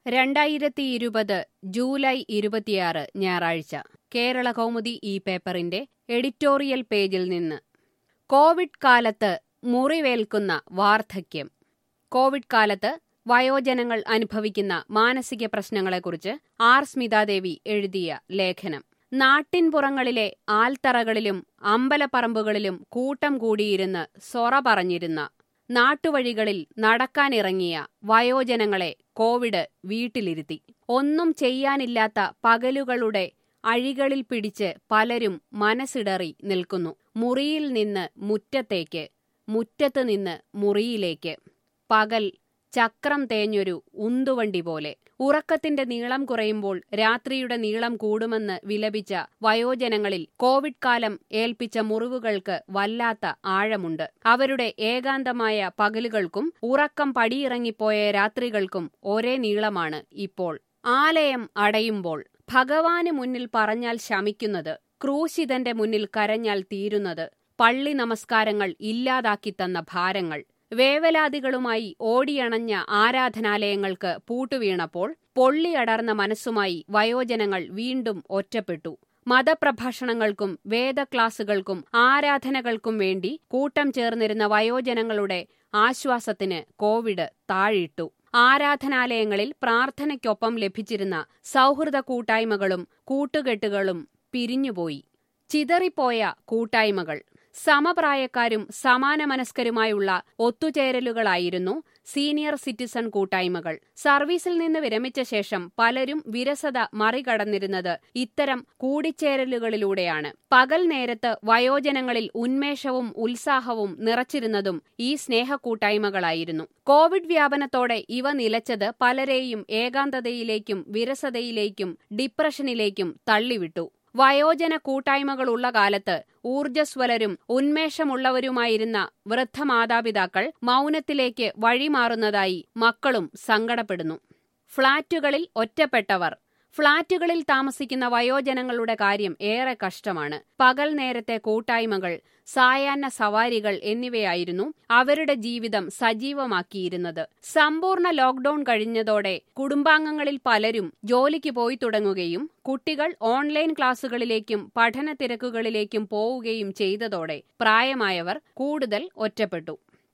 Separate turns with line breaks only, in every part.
രണ്ടായിരത്തി ഇരുപത് ജൂലൈ ഇരുപത്തിയാറ് ഞായറാഴ്ച കേരള കൗമുദി ഈ പേപ്പറിന്റെ എഡിറ്റോറിയൽ പേജിൽ നിന്ന് കോവിഡ് കാലത്ത് മുറിവേൽക്കുന്ന വാർദ്ധക്യം കോവിഡ് കാലത്ത് വയോജനങ്ങൾ അനുഭവിക്കുന്ന മാനസിക പ്രശ്നങ്ങളെക്കുറിച്ച് ആർ സ്മിതാദേവി എഴുതിയ ലേഖനം നാട്ടിൻപുറങ്ങളിലെ ആൽത്തറകളിലും അമ്പലപ്പറമ്പുകളിലും കൂട്ടം കൂടിയിരുന്ന് സൊറ പറഞ്ഞിരുന്ന നാട്ടുവഴികളിൽ നടക്കാനിറങ്ങിയ വയോജനങ്ങളെ കോവിഡ് വീട്ടിലിരുത്തി ഒന്നും ചെയ്യാനില്ലാത്ത പകലുകളുടെ അഴികളിൽ പിടിച്ച് പലരും മനസ്സിടറി നിൽക്കുന്നു മുറിയിൽ നിന്ന് മുറ്റത്തേക്ക് മുറ്റത്ത് നിന്ന് മുറിയിലേക്ക് പകൽ ചക്രം തേഞ്ഞൊരു ഉന്തുവണ്ടി പോലെ ഉറക്കത്തിന്റെ നീളം കുറയുമ്പോൾ രാത്രിയുടെ നീളം കൂടുമെന്ന് വിലപിച്ച വയോജനങ്ങളിൽ കോവിഡ് കാലം ഏൽപ്പിച്ച മുറിവുകൾക്ക് വല്ലാത്ത ആഴമുണ്ട് അവരുടെ ഏകാന്തമായ പകലുകൾക്കും ഉറക്കം പടിയിറങ്ങിപ്പോയ രാത്രികൾക്കും ഒരേ നീളമാണ് ഇപ്പോൾ ആലയം അടയുമ്പോൾ ഭഗവാന് മുന്നിൽ പറഞ്ഞാൽ ശമിക്കുന്നത് ക്രൂശിതന്റെ മുന്നിൽ കരഞ്ഞാൽ തീരുന്നത് പള്ളി നമസ്കാരങ്ങൾ ഇല്ലാതാക്കി തന്ന ഭാരങ്ങൾ വേവലാതികളുമായി ഓടിയണഞ്ഞ ആരാധനാലയങ്ങൾക്ക് പൂട്ടുവീണപ്പോൾ പൊള്ളിയടർന്ന മനസ്സുമായി വയോജനങ്ങൾ വീണ്ടും ഒറ്റപ്പെട്ടു മതപ്രഭാഷണങ്ങൾക്കും വേദക്ലാസുകൾക്കും ആരാധനകൾക്കും വേണ്ടി കൂട്ടം ചേർന്നിരുന്ന വയോജനങ്ങളുടെ ആശ്വാസത്തിന് കോവിഡ് താഴിട്ടു ആരാധനാലയങ്ങളിൽ പ്രാർത്ഥനയ്ക്കൊപ്പം ലഭിച്ചിരുന്ന സൗഹൃദ കൂട്ടായ്മകളും കൂട്ടുകെട്ടുകളും പിരിഞ്ഞുപോയി ചിതറിപ്പോയ കൂട്ടായ്മകൾ സമപ്രായക്കാരും സമാനമനസ്കരുമായുള്ള ഒത്തുചേരലുകളായിരുന്നു സീനിയർ സിറ്റിസൺ കൂട്ടായ്മകൾ സർവീസിൽ നിന്ന് വിരമിച്ച ശേഷം പലരും വിരസത മറികടന്നിരുന്നത് ഇത്തരം കൂടിച്ചേരലുകളിലൂടെയാണ് പകൽ നേരത്ത് വയോജനങ്ങളിൽ ഉന്മേഷവും ഉത്സാഹവും നിറച്ചിരുന്നതും ഈ സ്നേഹക്കൂട്ടായ്മകളായിരുന്നു കോവിഡ് വ്യാപനത്തോടെ ഇവ നിലച്ചത് പലരെയും ഏകാന്തതയിലേക്കും വിരസതയിലേക്കും ഡിപ്രഷനിലേക്കും തള്ളിവിട്ടു വയോജന കൂട്ടായ്മകളുള്ള കാലത്ത് ഊർജ്ജസ്വലരും ഉന്മേഷമുള്ളവരുമായിരുന്ന വൃദ്ധമാതാപിതാക്കൾ മൗനത്തിലേക്ക് വഴിമാറുന്നതായി മക്കളും സങ്കടപ്പെടുന്നു ഫ്ളാറ്റുകളിൽ ഒറ്റപ്പെട്ടവർ ഫ്ളാറ്റുകളിൽ താമസിക്കുന്ന വയോജനങ്ങളുടെ കാര്യം ഏറെ കഷ്ടമാണ് പകൽ നേരത്തെ കൂട്ടായ്മകൾ സായാഹ്ന സവാരികൾ എന്നിവയായിരുന്നു അവരുടെ ജീവിതം സജീവമാക്കിയിരുന്നത് സമ്പൂർണ്ണ ലോക്ഡൌൺ കഴിഞ്ഞതോടെ കുടുംബാംഗങ്ങളിൽ പലരും ജോലിക്ക് പോയി തുടങ്ങുകയും കുട്ടികൾ ഓൺലൈൻ ക്ലാസുകളിലേക്കും പഠന തിരക്കുകളിലേക്കും പോവുകയും ചെയ്തതോടെ പ്രായമായവർ കൂടുതൽ ഒറ്റപ്പെട്ടു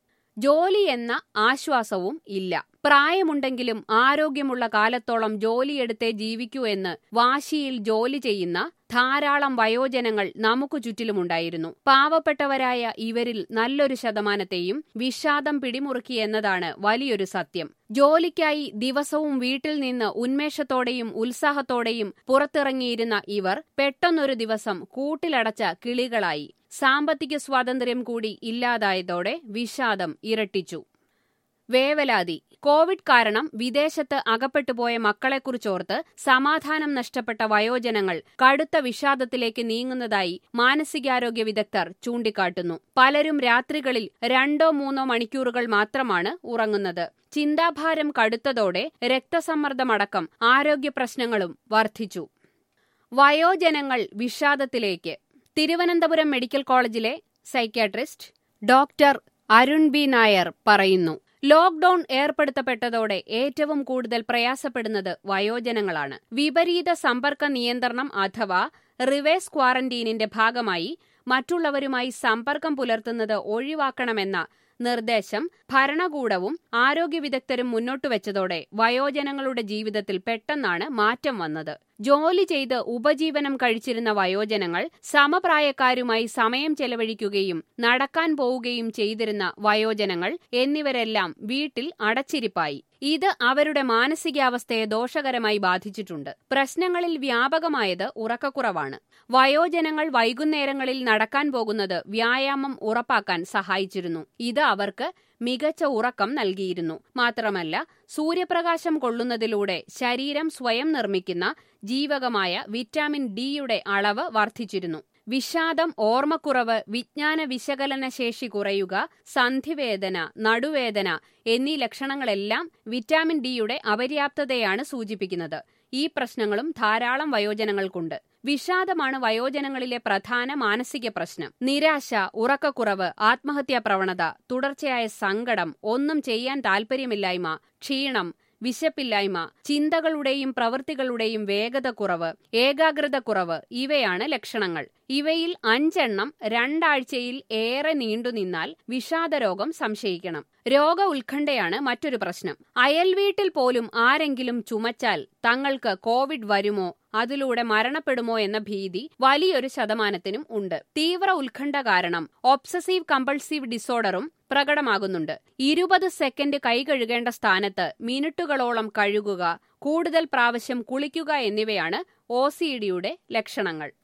ജോലി എന്ന ആശ്വാസവും ഇല്ല പ്രായമുണ്ടെങ്കിലും ആരോഗ്യമുള്ള കാലത്തോളം ജോലിയെടുത്തേ ജീവിക്കൂ എന്ന് വാശിയിൽ ജോലി ചെയ്യുന്ന ധാരാളം വയോജനങ്ങൾ നമുക്ക് ചുറ്റിലുമുണ്ടായിരുന്നു പാവപ്പെട്ടവരായ ഇവരിൽ നല്ലൊരു ശതമാനത്തെയും വിഷാദം പിടിമുറുക്കി എന്നതാണ് വലിയൊരു സത്യം ജോലിക്കായി ദിവസവും വീട്ടിൽ നിന്ന് ഉന്മേഷത്തോടെയും ഉത്സാഹത്തോടെയും പുറത്തിറങ്ങിയിരുന്ന ഇവർ പെട്ടെന്നൊരു ദിവസം കൂട്ടിലടച്ച കിളികളായി സാമ്പത്തിക സ്വാതന്ത്ര്യം കൂടി ഇല്ലാതായതോടെ വിഷാദം ഇരട്ടിച്ചു വേവലാതി കോവിഡ് കാരണം വിദേശത്ത് അകപ്പെട്ടുപോയ മക്കളെക്കുറിച്ചോർത്ത് സമാധാനം നഷ്ടപ്പെട്ട വയോജനങ്ങൾ കടുത്ത വിഷാദത്തിലേക്ക് നീങ്ങുന്നതായി മാനസികാരോഗ്യ വിദഗ്ധർ ചൂണ്ടിക്കാട്ടുന്നു പലരും രാത്രികളിൽ രണ്ടോ മൂന്നോ മണിക്കൂറുകൾ മാത്രമാണ് ഉറങ്ങുന്നത് ചിന്താഭാരം കടുത്തതോടെ രക്തസമ്മർദ്ദമടക്കം ആരോഗ്യ പ്രശ്നങ്ങളും വർദ്ധിച്ചു വയോജനങ്ങൾ വിഷാദത്തിലേക്ക് തിരുവനന്തപുരം മെഡിക്കൽ കോളേജിലെ psychiatrist doctor Arun B Nair പറയുന്നു ലോക്ഡൌൺ ഏർപ്പെടുത്തപ്പെട്ടതോടെ ഏറ്റവും കൂടുതൽ പ്രയാസപ്പെടുന്നത് വയോജനങ്ങളാണ് വിപരീത സമ്പർക്ക നിയന്ത്രണം അഥവാ റിവേഴ്സ് ക്വാറന്റീനിന്റെ ഭാഗമായി മറ്റുള്ളവരുമായി സമ്പർക്കം പുലർത്തുന്നത് ഒഴിവാക്കണമെന്ന നിർദ്ദേശം ഭരണകൂടവും ആരോഗ്യ വിദഗ്ധരും മുന്നോട്ടുവച്ചതോടെ വയോജനങ്ങളുടെ ജീവിതത്തിൽ പെട്ടെന്നാണ് മാറ്റം വന്നത് ജോലി ചെയ്ത് ഉപജീവനം കഴിച്ചിരുന്ന വയോജനങ്ങൾ സമപ്രായക്കാരുമായി സമയം ചെലവഴിക്കുകയും നടക്കാൻ പോവുകയും ചെയ്തിരുന്ന വയോജനങ്ങൾ എന്നിവരെല്ലാം വീട്ടിൽ അടച്ചിരിപ്പായി ഇത് അവരുടെ മാനസികാവസ്ഥയെ ദോഷകരമായി ബാധിച്ചിട്ടുണ്ട് പ്രശ്നങ്ങളിൽ വ്യാപകമായത് ഉറക്കക്കുറവാണ് വയോജനങ്ങൾ വൈകുന്നേരങ്ങളിൽ നടക്കാൻ പോകുന്നത് വ്യായാമം ഉറപ്പാക്കാൻ സഹായിച്ചിരുന്നു ഇത് അവർക്ക് മികച്ച ഉറക്കം നൽകിയിരുന്നു മാത്രമല്ല സൂര്യപ്രകാശം കൊള്ളുന്നതിലൂടെ ശരീരം സ്വയം നിർമ്മിക്കുന്ന ജീവകമായ വിറ്റാമിൻ ഡിയുടെ അളവ് വർദ്ധിച്ചിരുന്നു വിഷാദം ഓർമ്മക്കുറവ് വിജ്ഞാന വിശകലന ശേഷി കുറയുക സന്ധിവേദന നടുവേദന എന്നീ ലക്ഷണങ്ങളെല്ലാം വിറ്റാമിൻ ഡിയുടെ അപര്യാപ്തതയാണ് സൂചിപ്പിക്കുന്നത് ഈ പ്രശ്നങ്ങളും ധാരാളം വയോജനങ്ങൾക്കുണ്ട് വിഷാദമാണ് വയോജനങ്ങളിലെ പ്രധാന മാനസിക പ്രശ്നം നിരാശ ഉറക്കക്കുറവ് ആത്മഹത്യാ പ്രവണത തുടർച്ചയായ സങ്കടം ഒന്നും ചെയ്യാൻ താൽപ്പര്യമില്ലായ്മ ക്ഷീണം വിശപ്പില്ലായ്മ ചിന്തകളുടെയും പ്രവൃത്തികളുടെയും വേഗത കുറവ് ഏകാഗ്രത കുറവ് ഇവയാണ് ലക്ഷണങ്ങൾ ഇവയിൽ അഞ്ചെണ്ണം രണ്ടാഴ്ചയിൽ ഏറെ നീണ്ടുനിന്നാൽ വിഷാദരോഗം സംശയിക്കണം രോഗ ഉത്കണ്ഠയാണ് മറ്റൊരു പ്രശ്നം അയൽവീട്ടിൽ പോലും ആരെങ്കിലും ചുമച്ചാൽ തങ്ങൾക്ക് കോവിഡ് വരുമോ അതിലൂടെ മരണപ്പെടുമോ എന്ന ഭീതി വലിയൊരു ശതമാനത്തിനും ഉണ്ട് തീവ്ര ഉത്കണ്ഠ കാരണം ഒബ്സസീവ് കമ്പൾസീവ് ഡിസോർഡറും പ്രകടമാകുന്നുണ്ട് ഇരുപത് സെക്കൻഡ് കൈ കഴുകേണ്ട സ്ഥാനത്ത് മിനിറ്റുകളോളം കഴുകുക കൂടുതൽ പ്രാവശ്യം കുളിക്കുക എന്നിവയാണ് ഒ ലക്ഷണങ്ങൾ